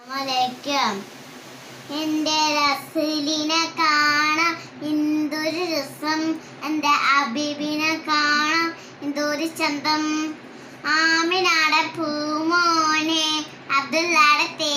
അസ്സലാമലൈക്കും എൻ്റെ റസൂലിനെ കാണാം എന്തൊരു രസം എൻ്റെ അബീബിനെ കാണാം എന്തൊരു ചന്തം ആമിനാടെ പൂമോനെ അബ്ദുള്ളാടെ തേ